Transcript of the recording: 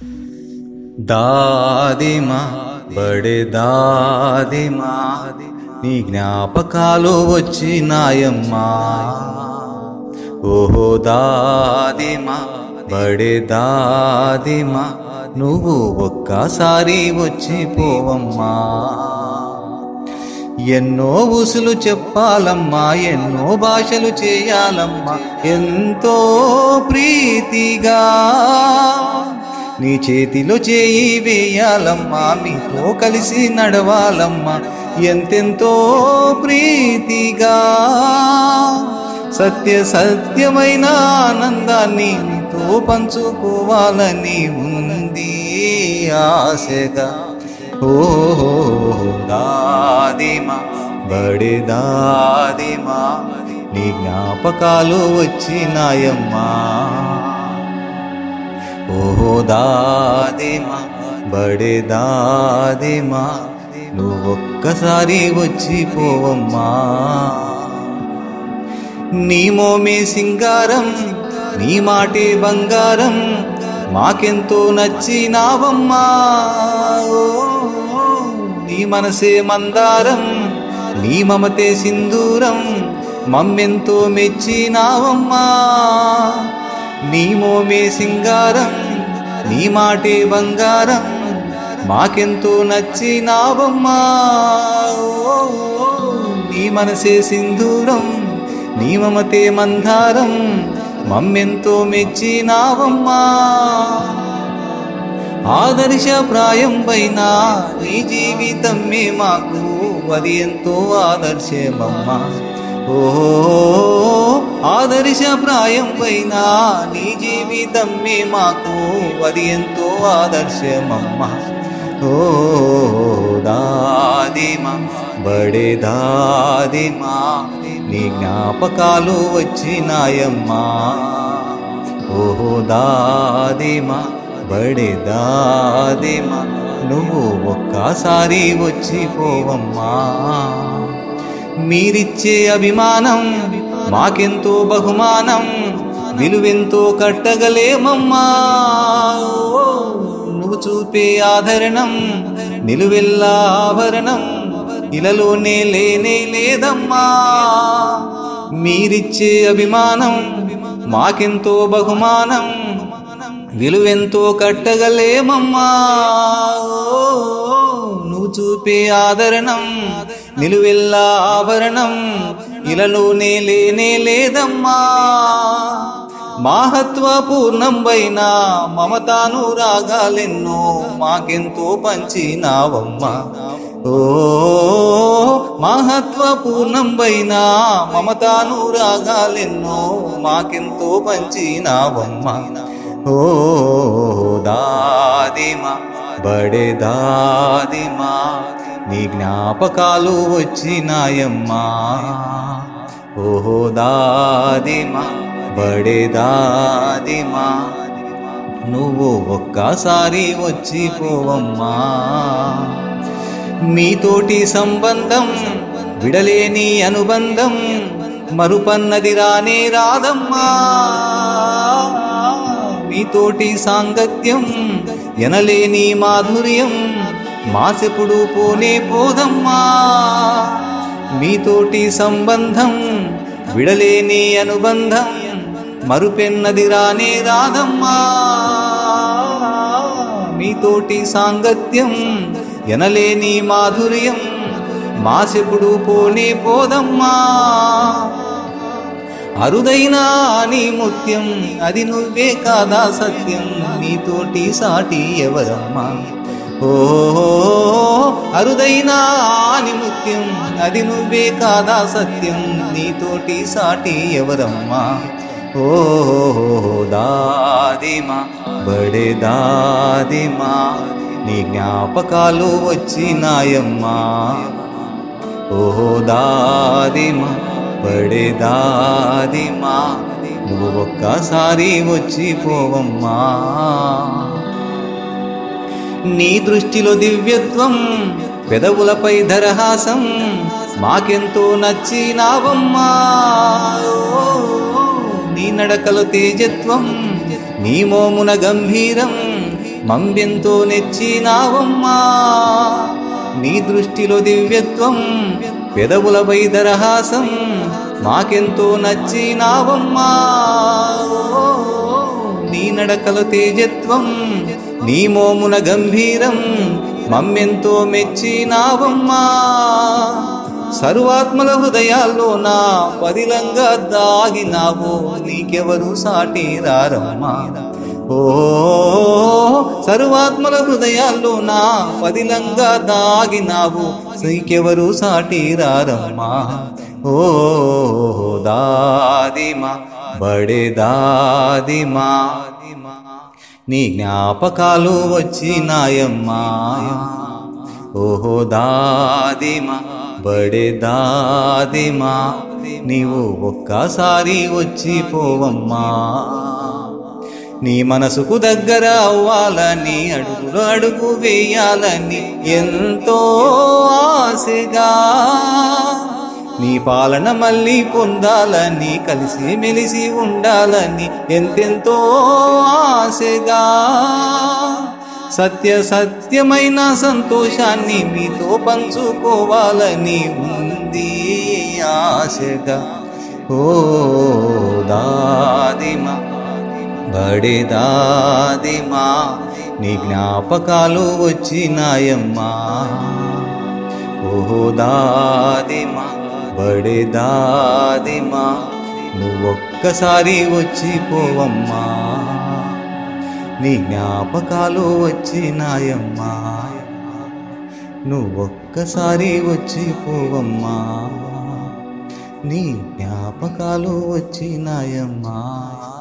దాదిమా బడే దాదిమా నీ జ్ఞాపకాలు వచ్చినాయమ్మా ఓహో దాదిమా బడే దాదిమా నువ్వు ఒక్కసారి వచ్చి పోవమ్మా ఎన్నో ఊసులు చెప్పాలమ్మా ఎన్నో భాషలు చేయాలమ్మా ఎంతో ప్రీతిగా నీ చేతిలో చేయి వేయాలమ్మా మీతో కలిసి నడవాలమ్మా ఎంతెంతో ప్రీతిగా సత్య సత్యమైన ఆనందాన్ని నీతో పంచుకోవాలని ఉంది ఆశగా ఓ దాదిమా బడి దాదిమా నీ జ్ఞాపకాలు వచ్చినాయమ్మా ఓ దాదిమా బడి దాదిమా నువ్వొక్కసారి వచ్చి పోవమ్మా నీ మోమే సింగారం నీ మాటే బంగారం మాకెంతో నచ్చినావమ్మా ఓ, నీ మనసే మందారం నీ మమతే సింధూరం మమ్మెంతో మెచ్చినావమ్మా నీ మోమే సింగారం నీ మాటే బంగారం మాకెంతో నచ్చినావమ్మా ఓ, నీ మనసే సింధూరం నీ మమతే మందారం మమ్మెంతో మెచ్చినావమ్మా ఆదర్శ ప్రాయం పైన నీ జీవితమే మాకు అది ఎంతో ఆదర్శమమ్మా ఓ ఆదర్శ ప్రాయం పైన నీ జీవితమే మాకు అది ఎంతో ఆదర్శమమ్మా ఓ దాదిమా బడే దాదిమా నీ జ్ఞాపకాలు వచ్చినాయమ్మా ఓహో దాదిమా బడే దాదిమా నువ్వు ఒక్కసారి వచ్చి పోవమ్మా మీరిచ్చే అభిమానం మాకెంతో బహుమానం విలువెంతో కట్టగలేమమ్మా ఓ, నువ్వు చూపే ఆదరణం నిలువెల్లా ఆభరణం ఇలలోనే లేనే లేదమ్మా మీరిచ్చే అభిమానం మాకెంతో బహుమానం విలువెంతో కట్టగలేమమ్మా ఓ, నువ్వు చూపే ఆదరణం నిలువెల్లా ఆభరణం ఇలలోనే లేనే లేదమ్మా మహత్వపూర్ణంబైన మమతాను రాగాలెన్నో మాకెంతో పంచినావమ్మా ఓ మహత్వపూర్ణంబైన మమతాను రాగాలెన్నో మాకెంతో పంచినావమ్మా ఓ దాదిమా బడే దాదిమా నీ జ్ఞాపకాలు వచ్చినాయమ్మా ఓహో దాదిమా బడే దాదిమా నువ్వు ఒక్కసారి వచ్చి పోవమ్మా మీతోటి సంబంధం విడలేని అనుబంధం మరుపన్నది రానే రాదమ్మా మీతోటి సాంగత్యం ఎనలేని మాధుర్యం మాసెప్పుడు పోనే పోదమ్మా మీతోటి సంబంధం విడలేని అనుబంధం మరుపెన్నది రానే రాదమ్మా మీతోటి సాంగత్యం ఎనలేని మాధుర్యం మాసెప్పుడు పోనే పోదమ్మా అరుదైన నీ ముత్యం అది నువ్వే కాదా సత్యం నీతోటి సాటి ఎవరమ్మా ఓ అరుదైన నీ ముత్యం అది నువ్వే కాదా సత్యం నీతోటి సాటి ఎవరమ్మా ఓ దాదిమా బడే దాదిమా నీ జ్ఞాపకాలు వచ్చినాయమ్మా ఓహో దాదిమా బడే దాదిమా నువ్వు ఒక్కసారి వచ్చి పోవమ్మా నీ దృష్టిలో దివ్యత్వం పెదవులపై ధరహాసం మాకెంతో నచ్చినావమ్మా ఓ, నీ నడకలో తేజత్వం నీ మోమున గంభీరం మంబెంతో నెచ్చినావమ్మా నీ దృష్టిలో దివ్యత్వం పెదవులపై దరహాసం మాకెంతో నచ్చినావమ్మా ఓ, నీ నడకల తేజత్వం నీ మోమున గంభీరం మమ్మెంతో మెచ్చినావమ్మా సర్వాత్మల హృదయాల్లో నా పదిలంగా దాగినావు నీకెవరు సాటి రారమ్మా ఓ సర్వాత్మల హృదయాల్లో నా పదిలంగా దాగినావు నీకెవరు సాటి రారమ్మా ఓ దాదిమా బడే దాదిమా నీ జ్ఞాపకాలు వచ్చినాయమ్మా ఓహో దాదిమా బడే దాదిమా నీవు ఒక్కసారి వచ్చిపోవమ్మా నీ మనసుకు దగ్గర అవ్వాలని అడుగులు అడుగు వేయాలని ఎంతో ఆశగా నీ పాలన మళ్ళీ పొందాలని కలిసి మెలిసి ఉండాలని ఎంతెంతో ఆశగా సత్య సత్యమైన సంతోషాన్ని మీతో పంచుకోవాలని ఉంది ఆశగా ఓ దాదిమా బడే దాదిమా నీ జ్ఞాపకాలు వచ్చినాయమ్మా ఓహో దాదిమా బడే దాదిమా నువ్వొక్కసారి వచ్చిపోవమ్మా నీ జ్ఞాపకాలు వచ్చినాయమ్మా నువ్వొక్కసారి వచ్చిపోవమ్మా నీ జ్ఞాపకాలు వచ్చినాయమ్మా